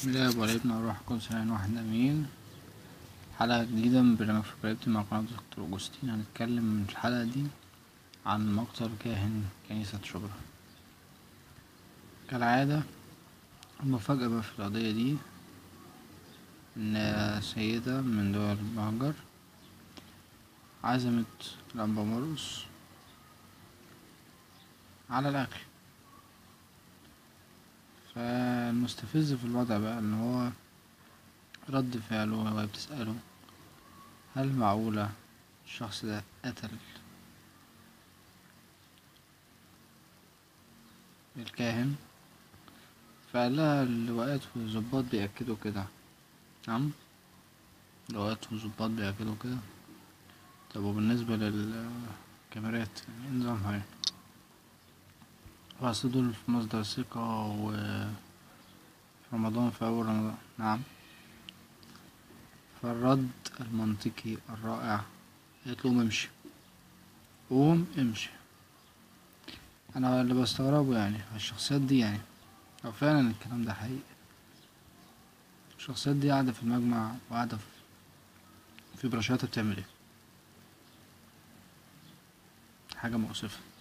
بسم الله والابن والروح القدس الآن واحد أمين حلقة جديدة من برنامج فكرتي مع قناة دكتور أوجستين هنتكلم في الحلقة دي عن مقتل كاهن كنيسة شبرا كالعادة المفاجأة بقى في القضية دي إن سيدة من دول المهجر عزمت الأنبا مرقس على الأكل فالمستفز في الوضع بقى ان هو رد فعله وهي بتسأله هل معقولة الشخص ده قتل الكاهن فقال لها اللواءات والظباط بيأكدوا كده نعم اللواءات والظباط بيأكدوا كده طب وبالنسبة للكاميرات يعني ايه نظامها يعني وأصل دول في مصدر ثقة و في رمضان في أول رمضان نعم فالرد المنطقي الرائع قالت له قوم امشي قوم امشي أنا اللي بستغربه يعني الشخصيات دي يعني لو فعلا الكلام ده حقيقي الشخصيات دي قاعدة في المجمع وقاعدة في برشاتها بتعمل ايه حاجة مؤسفة